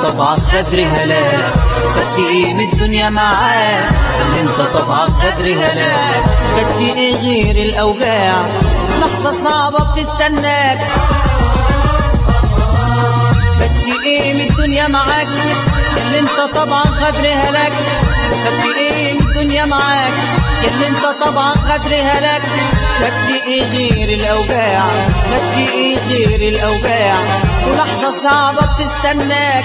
طبعك غدر هلاك خدت ايه من الدنيا معاك اللي انت طبعك غدر هلاك خدت ايه غير الاوجاع لحظة صعبة بتستناك خدت ايه من الدنيا معاك اللي انت طبعا غدر هلاك خدت ايه من الدنيا معاك اللي انت طبعا غدر هلاك خدت ايه غير الاوجاع خدت ايه غير الاوجاع ولحظة صعبة بتستناك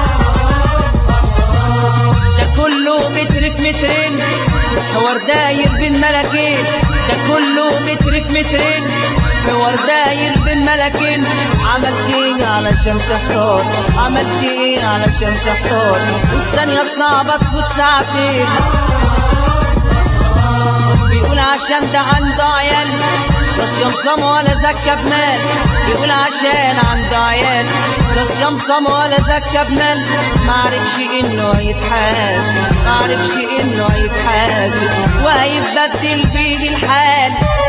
ده كله متر في مترين حوار داير بين ملكين ده كله متر في مترين حوار داير بين ملكين عملت ايه علشان تحتار عملت ايه علشان تحتار والثانية الصعبة تفوت ساعتين بيقول عشان ده عنده عيال لا صيام صام ولا زكى بمال بيقول عشان عنده عيال لا صيام صام ولا زكى بمال معرفش انه هيتحاسب معرفش انه هيتحاسب وهيتبدل بيه الحال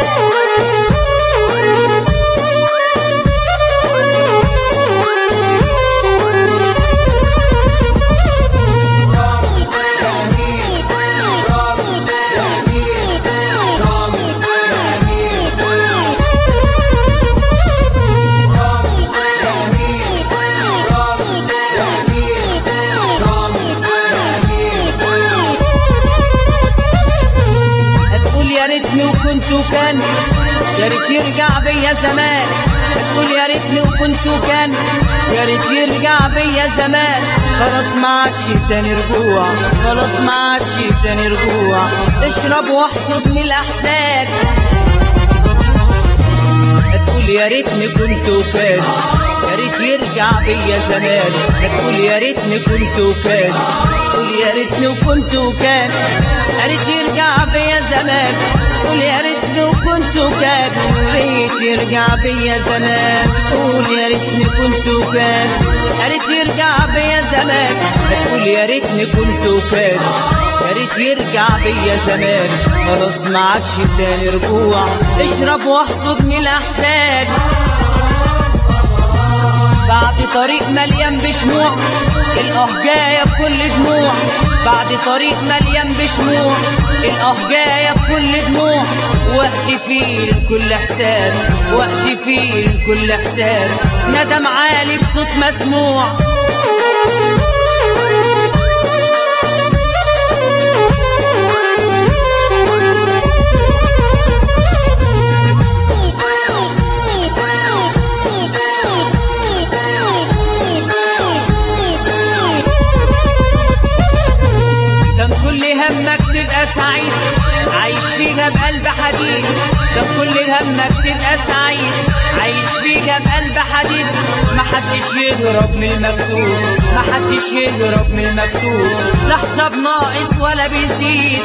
هتقول يا ريتني وكنت وكان يا ريت يرجع بيا زمان هتقول يا ريتني وكنت وكان يا ريت يرجع بيا زمان خلاص ما عادش تاني رجوع خلاص ما عادش تاني رجوع اشرب واحصد من الاحسان هتقول يا ريتني كنت وكان يا ريت يرجع بيا زمان هتقول يا ريتني كنت وكان قول يا ريتني وكنت وكان يا ريت يرجع بيا زمان قول يا ريتني وكنت وكان يا ريت يرجع بيا زمان قول يا ريتني كنت وكان يا ريت يرجع بيا زمان هتقول يا ريتني كنت وكان يا ريت يرجع بيا زمان خلاص ما عادش تاني رجوع اشرب واحصد من الاحسان بعد طريق مليان بشموع الاه جايه بكل دموع بعد طريق مليان بشموع الاه جايه بكل دموع وقت فيه لكل حساب وقت فيه لكل حساب ندم عالي بصوت مسموع كان كل همك تبقى سعيد عايش فيها بقلب حديد كان كل همك تبقى سعيد عايش فيها بقلب حديد محدش يهرب من المكتوب محدش يهرب من المكتوب لا حساب ناقص ولا بيزيد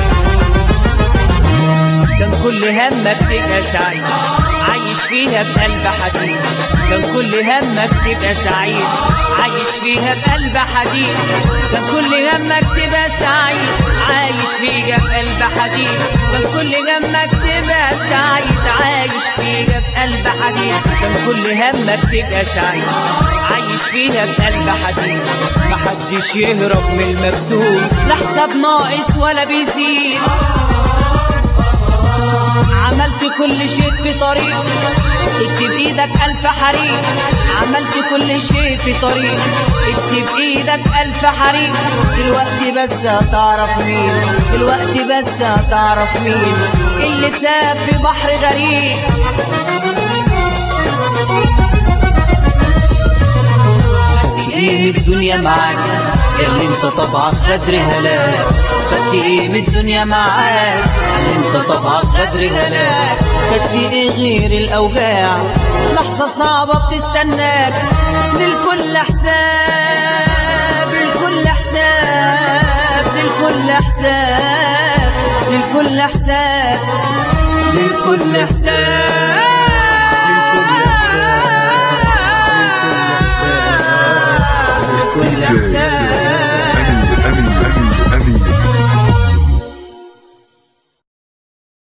كان كل همك تبقى سعيد عايش فيها بقلب حديد كان كل همك تبقى سعيد عايش فيها بقلب حديد كان كل همك تبقى سعيد عايش فيها بقلب حديد كان كل همك تبقى سعيد عايش فيها بقلب حديد كان كل همك تبقى سعيد عايش فيها بقلب حديد محدش يهرب من المكتوب لا حساب ناقص ولا بيزيد عملت كل شيء في طريق اكتب ايدك الف حريق عملت كل شيء في طريق اكتب ايدك الف حريق دلوقتي بس هتعرف مين دلوقتي بس هتعرف مين اللي تاب في بحر غريق ايه من الدنيا معاك اللي انت طبعك غدر هلاك خدت ايه من الدنيا معاك اللي انت طبعك غدر هلاك خدت ايه غير الاوجاع لحظة صعبة بتستناك للكل حساب للكل حساب للكل حساب للكل حساب للكل حساب